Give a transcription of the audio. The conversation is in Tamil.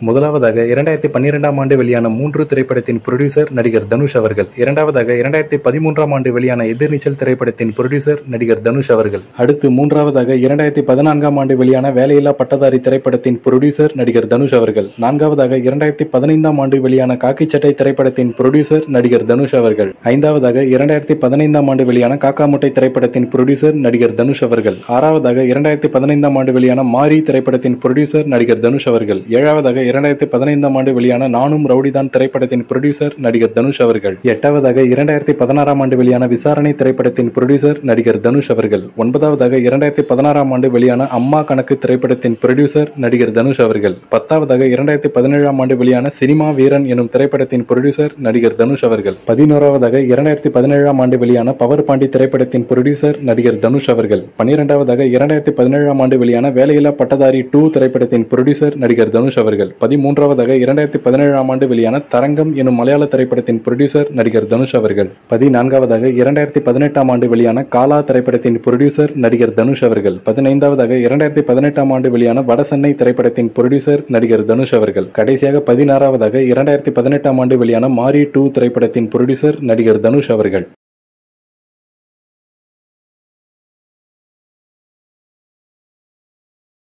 முதலாவதாக இரண்டாயிரத்தி பன்னிரெண்டாம் ஆண்டு வெளியான மூன்று திரைப்படத்தின் புரொடியூசர் நடிகர் தனுஷ் அவர்கள் இரண்டாவதாக இரண்டாயிரத்தி பதிமூன்றாம் ஆண்டு வெளியான எதிர்நீச்சல் திரைப்படத்தின் புரொடியூசர் நடிகர் தனுஷ் அவர்கள் அடுத்து மூன்றாவதாக இரண்டாயிரத்தி பதினான்காம் ஆண்டு வெளியான வேலையில்லா பட்டதாரி திரைப்படத்தின் புரொடியூசர் நடிகர் தனுஷ் அவர்கள் நான்காவதாக இரண்டாயிரத்தி பதினைந்தாம் ஆண்டு வெளியான காக்கி சட்டை திரைப்படத்தின் புரொடியூசர் நடிகர் தனுஷ் அவர்கள் ஐந்தாவதாக இரண்டாயிரத்தி பதினைந்தாம் ஆண்டு வெளியான காக்கா முட்டை திரைப்படத்தின் புரொடியூசர் நடிகர் தனுஷ் அவர்கள் ஆறாவதாக இரண்டாயிரத்தி பதினைந்தாம் ஆண்டு வெளியான மாரி திரைப்படத்தின் புரொடியூசர் நடிகர் தனுஷ் அவர்கள் ஏழாவதாக இரண்டாயிரத்தி பதினைந்தாம் ஆண்டு வெளியான நானும் ரவுடிதான் திரைப்படத்தின் புரொடியூசர் நடிகர் தனுஷ் அவர்கள் எட்டாவதாக இரண்டாயிரத்தி பதினாறாம் ஆண்டு வெளியான விசாரணை திரைப்படத்தின் புரொடியூசர் நடிகர் தனுஷ் அவர்கள் ஒன்பதாவதாக இரண்டாயிரத்தி பதினாறாம் ஆண்டு வெளியான அம்மா கணக்கு திரைப்படத்தின் புரொடியூசர் நடிகர் தனுஷ் அவர்கள் பத்தாவதாக இரண்டாயிரத்தி பதினேழாம் ஆண்டு வெளியான சினிமா வீரன் எனும் திரைப்படத்தின் புரொடியூசர் நடிகர் தனுஷ் அவர்கள் பதினோராவதாக இரண்டாயிரத்தி பதினேழாம் ஆண்டு வெளியான பவர் பாண்டி திரைப்படத்தின் புரொடியூசர் நடிகர் தனுஷ் அவர்கள் பன்னிரெண்டாவதாக இரண்டாயிரத்தி பதினேழாம் ஆண்டு வெளியான வேலையில்லா பட்டதாரி டூ திரைப்படத்தின் புரொடியூசர் நடிகர் தனுஷ் அவர்கள் பதிமூன்றாவதாக இரண்டாயிரத்தி பதினேழாம் ஆண்டு வெளியான தரங்கம் எனும் மலையாள திரைப்படத்தின் புரொடியூசர் நடிகர் தனுஷ் அவர்கள் பதினான்காவதாக இரண்டாயிரத்தி பதினெட்டாம் ஆண்டு வெளியான காலா திரைப்படத்தின் புரொடியூசர் நடிகர் தனுஷ் அவர்கள் பதினைந்தாவதாக இரண்டாயிரத்தி பதினெட்டாம் ஆண்டு வெளியான வடசென்னை திரைப்படத்தின் புரொடியூசர் நடிகர் தனுஷ் அவர்கள் கடைசியாக பதினாறாவதாக இரண்டாயிரத்தி பதினெட்டாம் ஆண்டு வெளியான மாரி டூ திரைப்படத்தின் புரொடியூசர் நடிகர் தனுஷ் அவர்கள்